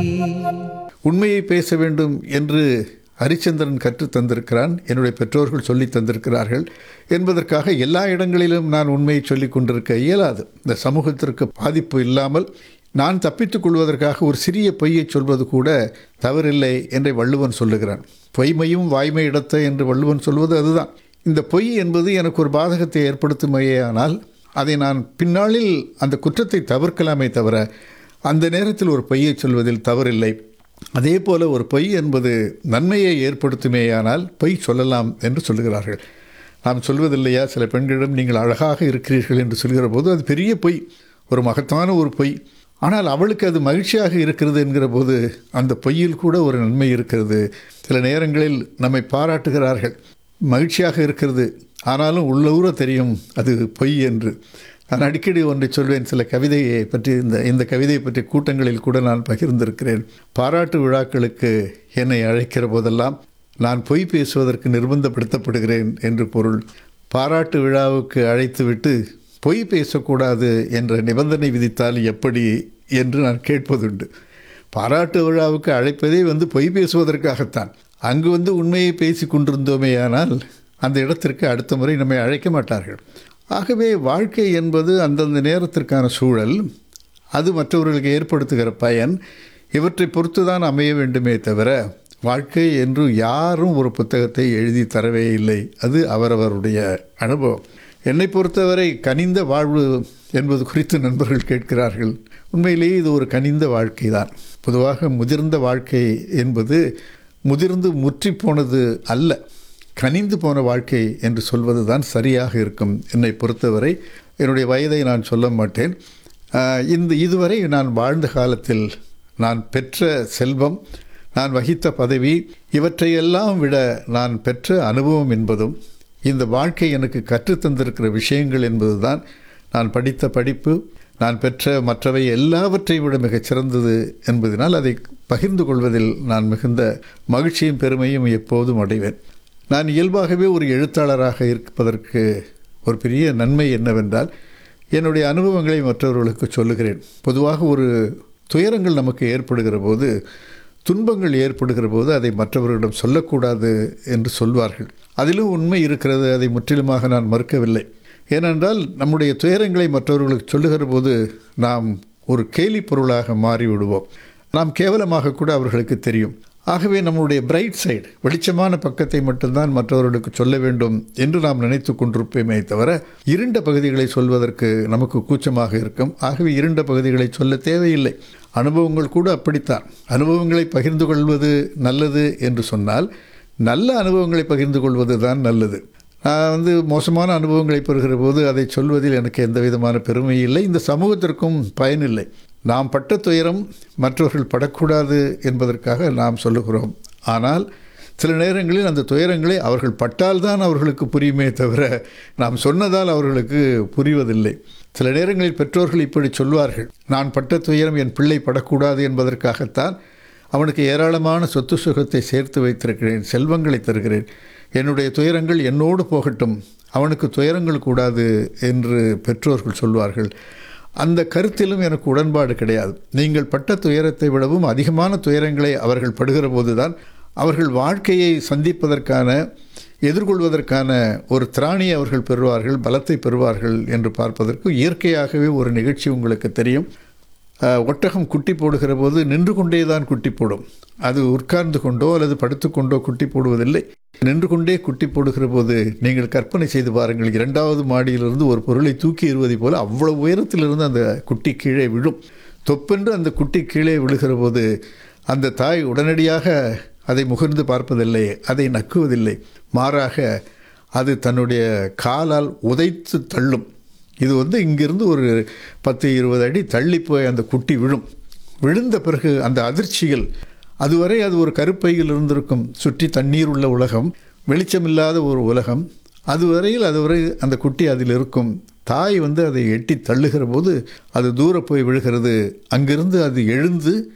உண்மையை பேச வேண்டும் என்று ஹரிச்சந்திரன் கற்றுத் தந்திருக்கிறான் என்னுடைய பெற்றோர்கள் சொல்லித் தந்திருக்கிறார்கள் என்பதற்காக எல்லா இடங்களிலும் நான் உண்மையை சொல்லிக் கொண்டிருக்க இயலாது இந்த சமூகத்திற்கு பாதிப்பு இல்லாமல் நான் தப்பித்துக் கொள்வதற்காக ஒரு சிறிய பொய்யை சொல்வது கூட தவறில்லை என்று வள்ளுவன் சொல்லுகிறான் பொய்மையும் வாய்மை இடத்த என்று வள்ளுவன் சொல்வது அதுதான் இந்த பொய் என்பது எனக்கு ஒரு பாதகத்தை ஏற்படுத்துமையானால் அதை நான் பின்னாளில் அந்த குற்றத்தை தவிர்க்கலாமே தவிர அந்த நேரத்தில் ஒரு பொய்யை சொல்வதில் தவறில்லை அதே போல ஒரு பொய் என்பது நன்மையை ஏற்படுத்துமேயானால் பொய் சொல்லலாம் என்று சொல்லுகிறார்கள் நாம் சொல்வதில்லையா சில பெண்களிடம் நீங்கள் அழகாக இருக்கிறீர்கள் என்று சொல்கிற போது அது பெரிய பொய் ஒரு மகத்தான ஒரு பொய் ஆனால் அவளுக்கு அது மகிழ்ச்சியாக இருக்கிறது என்கிற போது அந்த பொய்யில் கூட ஒரு நன்மை இருக்கிறது சில நேரங்களில் நம்மை பாராட்டுகிறார்கள் மகிழ்ச்சியாக இருக்கிறது ஆனாலும் உள்ளூர தெரியும் அது பொய் என்று நான் அடிக்கடி ஒன்றை சொல்வேன் சில கவிதையை பற்றி இந்த இந்த கவிதையை பற்றி கூட்டங்களில் கூட நான் பகிர்ந்திருக்கிறேன் பாராட்டு விழாக்களுக்கு என்னை அழைக்கிற போதெல்லாம் நான் பொய் பேசுவதற்கு நிர்பந்தப்படுத்தப்படுகிறேன் என்று பொருள் பாராட்டு விழாவுக்கு அழைத்துவிட்டு பொய் பேசக்கூடாது என்ற நிபந்தனை விதித்தால் எப்படி என்று நான் கேட்பதுண்டு பாராட்டு விழாவுக்கு அழைப்பதே வந்து பொய் பேசுவதற்காகத்தான் அங்கு வந்து உண்மையை பேசி கொண்டிருந்தோமேயானால் அந்த இடத்திற்கு அடுத்த முறை நம்மை அழைக்க மாட்டார்கள் ஆகவே வாழ்க்கை என்பது அந்தந்த நேரத்திற்கான சூழல் அது மற்றவர்களுக்கு ஏற்படுத்துகிற பயன் இவற்றை பொறுத்து தான் அமைய வேண்டுமே தவிர வாழ்க்கை என்று யாரும் ஒரு புத்தகத்தை எழுதி தரவே இல்லை அது அவரவருடைய அனுபவம் என்னை பொறுத்தவரை கனிந்த வாழ்வு என்பது குறித்து நண்பர்கள் கேட்கிறார்கள் உண்மையிலேயே இது ஒரு கனிந்த வாழ்க்கை தான் பொதுவாக முதிர்ந்த வாழ்க்கை என்பது முதிர்ந்து முற்றி போனது அல்ல கனிந்து போன வாழ்க்கை என்று சொல்வது தான் சரியாக இருக்கும் என்னை பொறுத்தவரை என்னுடைய வயதை நான் சொல்ல மாட்டேன் இந்த இதுவரை நான் வாழ்ந்த காலத்தில் நான் பெற்ற செல்வம் நான் வகித்த பதவி இவற்றையெல்லாம் விட நான் பெற்ற அனுபவம் என்பதும் இந்த வாழ்க்கை எனக்கு கற்றுத்தந்திருக்கிற விஷயங்கள் என்பதுதான் நான் படித்த படிப்பு நான் பெற்ற மற்றவை எல்லாவற்றை விட மிகச் சிறந்தது என்பதனால் அதை பகிர்ந்து கொள்வதில் நான் மிகுந்த மகிழ்ச்சியும் பெருமையும் எப்போதும் அடைவேன் நான் இயல்பாகவே ஒரு எழுத்தாளராக இருப்பதற்கு ஒரு பெரிய நன்மை என்னவென்றால் என்னுடைய அனுபவங்களை மற்றவர்களுக்கு சொல்லுகிறேன் பொதுவாக ஒரு துயரங்கள் நமக்கு ஏற்படுகிற போது துன்பங்கள் ஏற்படுகிற போது அதை மற்றவர்களிடம் சொல்லக்கூடாது என்று சொல்வார்கள் அதிலும் உண்மை இருக்கிறது அதை முற்றிலுமாக நான் மறுக்கவில்லை ஏனென்றால் நம்முடைய துயரங்களை மற்றவர்களுக்கு சொல்லுகிற போது நாம் ஒரு கேலி பொருளாக மாறிவிடுவோம் நாம் கேவலமாக கூட அவர்களுக்கு தெரியும் ஆகவே நம்முடைய பிரைட் சைடு வெளிச்சமான பக்கத்தை மட்டும்தான் மற்றவர்களுக்கு சொல்ல வேண்டும் என்று நாம் நினைத்து கொண்டிருப்போமே தவிர இருண்ட பகுதிகளை சொல்வதற்கு நமக்கு கூச்சமாக இருக்கும் ஆகவே இருண்ட பகுதிகளை சொல்ல தேவையில்லை அனுபவங்கள் கூட அப்படித்தான் அனுபவங்களை பகிர்ந்து கொள்வது நல்லது என்று சொன்னால் நல்ல அனுபவங்களை பகிர்ந்து கொள்வது தான் நல்லது நான் வந்து மோசமான அனுபவங்களை பெறுகிற போது அதை சொல்வதில் எனக்கு எந்த விதமான பெருமை இல்லை இந்த சமூகத்திற்கும் பயனில்லை நாம் பட்ட துயரம் மற்றவர்கள் படக்கூடாது என்பதற்காக நாம் சொல்லுகிறோம் ஆனால் சில நேரங்களில் அந்த துயரங்களை அவர்கள் பட்டால்தான் அவர்களுக்கு புரியுமே தவிர நாம் சொன்னதால் அவர்களுக்கு புரிவதில்லை சில நேரங்களில் பெற்றோர்கள் இப்படி சொல்வார்கள் நான் பட்ட துயரம் என் பிள்ளை படக்கூடாது என்பதற்காகத்தான் அவனுக்கு ஏராளமான சொத்து சுகத்தை சேர்த்து வைத்திருக்கிறேன் செல்வங்களை தருகிறேன் என்னுடைய துயரங்கள் என்னோடு போகட்டும் அவனுக்கு துயரங்கள் கூடாது என்று பெற்றோர்கள் சொல்வார்கள் அந்த கருத்திலும் எனக்கு உடன்பாடு கிடையாது நீங்கள் பட்ட துயரத்தை விடவும் அதிகமான துயரங்களை அவர்கள் படுகிற போதுதான் அவர்கள் வாழ்க்கையை சந்திப்பதற்கான எதிர்கொள்வதற்கான ஒரு திராணியை அவர்கள் பெறுவார்கள் பலத்தை பெறுவார்கள் என்று பார்ப்பதற்கு இயற்கையாகவே ஒரு நிகழ்ச்சி உங்களுக்கு தெரியும் ஒட்டகம் குட்டி போடுகிற போது நின்று கொண்டே தான் குட்டி போடும் அது உட்கார்ந்து கொண்டோ அல்லது படுத்துக்கொண்டோ குட்டி போடுவதில்லை நின்று கொண்டே குட்டி போடுகிற போது நீங்கள் கற்பனை செய்து பாருங்கள் இரண்டாவது மாடியிலிருந்து ஒரு பொருளை தூக்கி எறிவதை போல அவ்வளவு உயரத்திலிருந்து அந்த குட்டி கீழே விழும் தொப்பென்று அந்த குட்டி கீழே விழுகிற போது அந்த தாய் உடனடியாக அதை முகர்ந்து பார்ப்பதில்லை அதை நக்குவதில்லை மாறாக அது தன்னுடைய காலால் உதைத்து தள்ளும் இது வந்து இங்கிருந்து ஒரு பத்து இருபது அடி தள்ளி போய் அந்த குட்டி விழும் விழுந்த பிறகு அந்த அதிர்ச்சிகள் அதுவரை அது ஒரு கருப்பையில் இருந்திருக்கும் சுற்றி தண்ணீர் உள்ள உலகம் வெளிச்சமில்லாத ஒரு உலகம் அதுவரையில் அதுவரை அந்த குட்டி அதில் இருக்கும் தாய் வந்து அதை எட்டி தள்ளுகிற போது அது தூர போய் விழுகிறது அங்கிருந்து அது எழுந்து